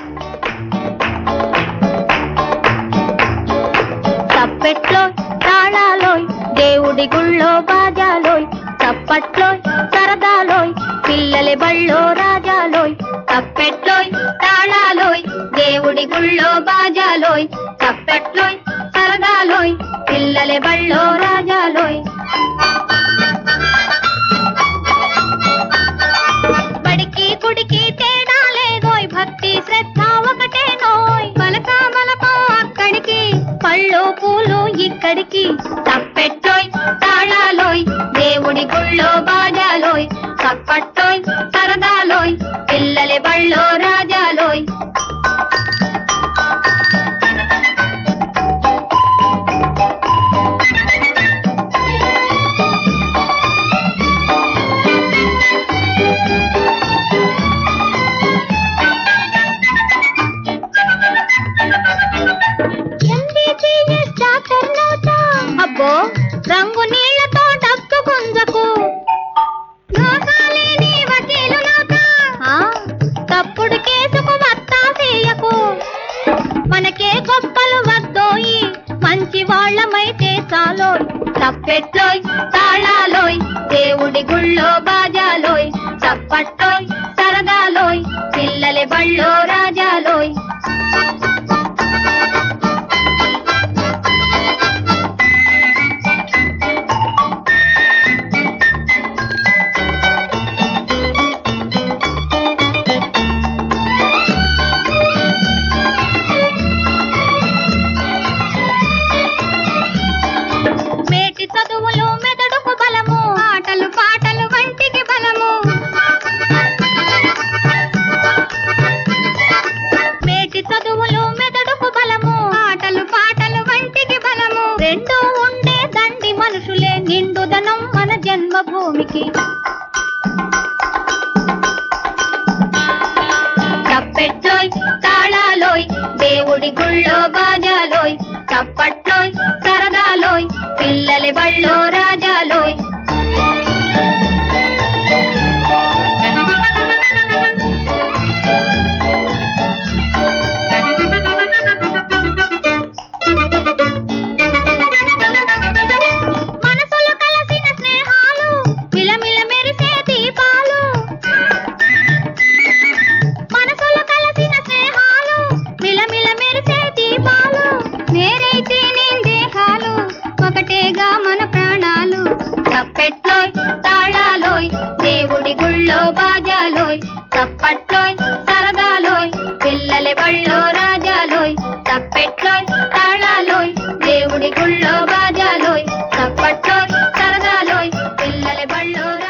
తప్పెట్లోయ్ తాళాలోయ్ దేవుడి గుళ్ళో బాజాలోయ్ చప్పట్లోయ్ సరదాలోయ్ పిల్లలి బళ్ళో రాజాలోయ్ తప్పెట్లోయ్ తాళాలోయ్ దేవుడి గుళ్ళో బాజాలోయ్ చప్పట్లోయ్ సరదాలోయ్ పిల్లలి బళ్ళో రాజాలోయ్ బడికి కుడికి తేడా లేదోయ్ భక్తి శ్రద్ధ ఒకటే నోయ్ పలక మలకో అక్కడికి పళ్ళు పూలు ఇక్కడికి తప్పెట్టోయ్ తాళాలోయ్ దేవుడి గుళ్ళో బాజాలోయ్ చప్పట్టోయ్ సరదాలోయ్ పిల్లలి బళ్ళో రాజాలోయ్ అబ్బో రంగు నీళ్లతో డబ్బు గుంజకు లోకాలేని వకీలు లోక. ఆ, తప్పుడు కేసుకు వత్తాసేయకు మనకే గొప్పలు వద్దోయి మంచి వాళ్ళమైతే చాలోయ్ తప్పెట్లోయ్ తాళాలోయ్ దేవుడి గుళ్ళో బాజాలోయ్ చప్పట్టోయ్ సరదాలోయ్ పిల్లలి బళ్ళో రాజాలోయ్ మేటి చదువులు మెదడుకు బలము ఆటలు పాటలు వంటికి బలము మేటి చదువులు మెదడుకు బలము ఆటలు పాటలు వంటికి బలము రెండు ఉండే దండి మనుషులే నిండుదనం మన జన్మభూమికి తప్పెట్లోయ్ తాళాలోయ్ దేవుడి గుళ్ళో బాజాలోయ్ చప్పట్లోయ్ సరదాలోయ్ పిల్లలి బళ్ళో రాజాలోయ్ మనసులు కలసిన స్నేహాలు మిలమిల మెరిసే దీపాలు మనసులు కలసిన స్నేహాలు మిలమిల మెరిసే దీపాలు నేరైతే నేను దేహాలు ఒకటేగా మన ప్రాణాలు తప్పెట్లోయ్ తాళాలోయ్ దేవుడి గుళ్ళో బాజాలోయ్ తప్పట్లోయ్ సరదాలోయ్ పిల్లలి బళ్ళో రాజాలోయ్ తప్పెట్లోయ్ తాళాలోయ్ దేవుడి గుళ్ళో బాజాలోయ్ తప్పట్లోయ్ సరదాలోయ్ పిల్లలి బళ్ళో